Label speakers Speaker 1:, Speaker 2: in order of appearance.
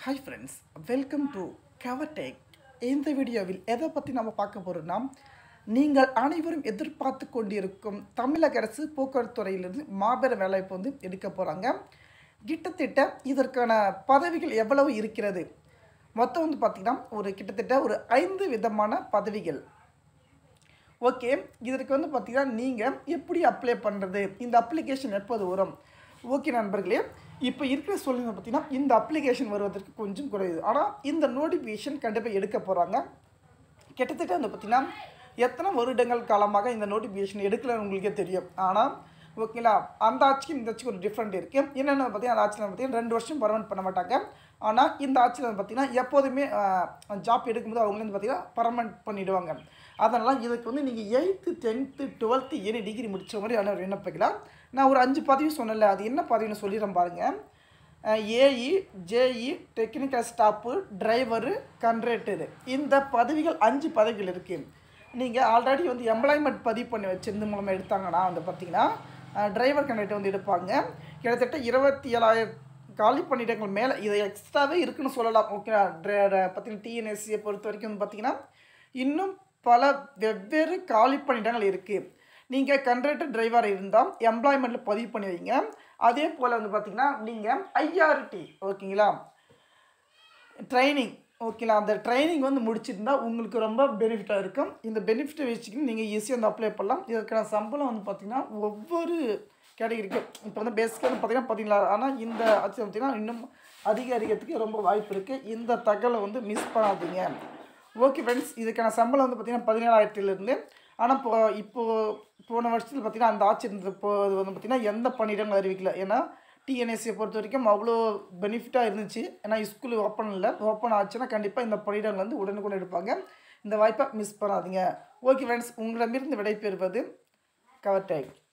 Speaker 1: hi friends welcome to கவர்டெக் இந்த வீடியோவில் எதை பற்றி நம்ம பார்க்க போகிறோம்னா நீங்கள் அனைவரும் எதிர்பார்த்து கொண்டிருக்கும் தமிழக அரசு போக்குவரத்து துறையிலிருந்து மாபெரும் வேலைவாய்ப்பு வந்து எடுக்க போகிறாங்க கிட்டத்தட்ட இதற்கான பதவிகள் எவ்வளவு இருக்கிறது மொத்தம் வந்து பார்த்திங்கன்னா ஒரு கிட்டத்தட்ட ஒரு ஐந்து விதமான பதவிகள் ஓகே இதற்கு வந்து பார்த்தீங்கன்னா நீங்கள் எப்படி அப்ளை பண்ணுறது இந்த அப்ளிகேஷன் எப்போது வரும் ஓகே நண்பர்களே இப்போ இருக்கிற சூழ்நிலை பார்த்தீங்கன்னா இந்த அப்ளிகேஷன் வருவதற்கு கொஞ்சம் குறையுது ஆனால் இந்த நோட்டிஃபிகேஷன் கண்டிப்பாக எடுக்க போகிறாங்க கிட்டத்தட்ட வந்து பார்த்திங்கன்னா எத்தனை வருடங்கள் காலமாக இந்த நோட்டிஃபிகேஷன் எடுக்கலன்னு உங்களுக்கே தெரியும் ஆனால் ஓகேங்களா அந்த ஆட்சிக்கு இந்த ஆட்சிக்கு ஒரு டிஃப்ரெண்ட் இருக்குது என்னென்னு பார்த்தீங்கன்னா அந்த ஆட்சியில் பார்த்தீங்கன்னா ரெண்டு வருஷம் பர்மனெண்ட் பண்ண மாட்டாங்க ஆனால் இந்த ஆட்சியில் வந்து பார்த்திங்கன்னா எப்போதுமே ஜாப் எடுக்கும்போது அவங்க வந்து பார்த்திங்கன்னா பர்மனெண்ட் பண்ணிவிடுவாங்க அதனால் இதுக்கு வந்து நீங்கள் eighth tenth twelfth any degree முடித்த மாதிரி ஆனால் விண்ணப்பிக்கலாம் நான் ஒரு அஞ்சு பதவி சொன்னல அது என்ன பதவின்னு சொல்லிடுறேன் பாருங்கள் AE JE technical staff driver conductor இந்த பதவிகள் அஞ்சு பதவிகள் இருக்குது நீங்கள் ஆல்ரெடி வந்து எம்ப்ளாய்மெண்ட் பதிவு பண்ணி வச்சிருந்து மூலமாக எடுத்தாங்கன்னா வந்து பார்த்தீங்கன்னா டிரைவர் கண்ட்ரேட்டர் வந்து எடுப்பாங்க கிட்டத்தட்ட இருபத்தி ஏழாயிரம் காலி பணியிடங்கள் மேலே இது எக்ஸ்ட்ராவே இருக்குன்னு சொல்லலாம் ஓகே பார்த்தீங்கன்னா டிஎன்எஸ்சியை பொறுத்த வரைக்கும் வந்து பார்த்தீங்கன்னா இன்னும் பல வெவ்வேறு காலி பணியிடங்கள் இருக்குது நீங்கள் கண்ட்ரக்டர் டிரைவர் இருந்தால் எம்ப்ளாய்மெண்ட்டில் பதிவு பண்ணி வைங்க அதே போல் வந்து பார்த்திங்கன்னா நீங்கள் ஐஆர்டி ஓகேங்களா ட்ரைனிங் ஓகேங்களா அந்த ட்ரைனிங் வந்து முடிச்சிருந்தா உங்களுக்கு ரொம்ப பெனிஃபிட்டாக இருக்கும் இந்த பெனிஃபிட்டை வச்சுக்கிட்டு நீங்கள் ஈஸியாக வந்து அப்ளை பண்ணலாம் இதற்கான சம்பளம் வந்து பார்த்திங்கன்னா ஒவ்வொரு கேட்டகரிக்கும் இப்போ வந்து பேசிக்காக வந்து பார்த்திங்கன்னா பார்த்தீங்களா ஆனால் இந்த ஆட்சி பார்த்திங்கன்னா இன்னும் அதிகரிக்கிறதுக்கு ரொம்ப வாய்ப்பு இருக்குது இந்த தகவலை வந்து மிஸ் பண்ணாதீங்க ஓகே ஃப்ரெண்ட்ஸ் இதுக்கான சம்பளம் வந்து பார்த்திங்கன்னா பதினேழாயிரத்துலேருந்து ஆனால் இப்போ இப்போது போன வருஷத்தில் பார்த்திங்கன்னா அந்த ஆட்சி இருந்தது இப்போ அது வந்து பார்த்திங்கன்னா எந்த பணியிடங்களும் அறிவிக்கல ஏன்னா டிஎன்எஸ்சியை பொறுத்த வரைக்கும் அவ்வளோ பெனிஃபிட்டாக இருந்துச்சு ஏன்னா ஸ்கூல் ஓப்பன் இல்லை ஓப்பன் ஆச்சுன்னா கண்டிப்பாக இந்த பணியிடங்கள் வந்து உடனுக்குடன் எடுப்பாங்க இந்த வாய்ப்பை மிஸ் பண்ணாதீங்க ஓகே ஃப்ரெண்ட்ஸ் உங்களிடமிருந்து விடைபெறுவது கவர் டைம்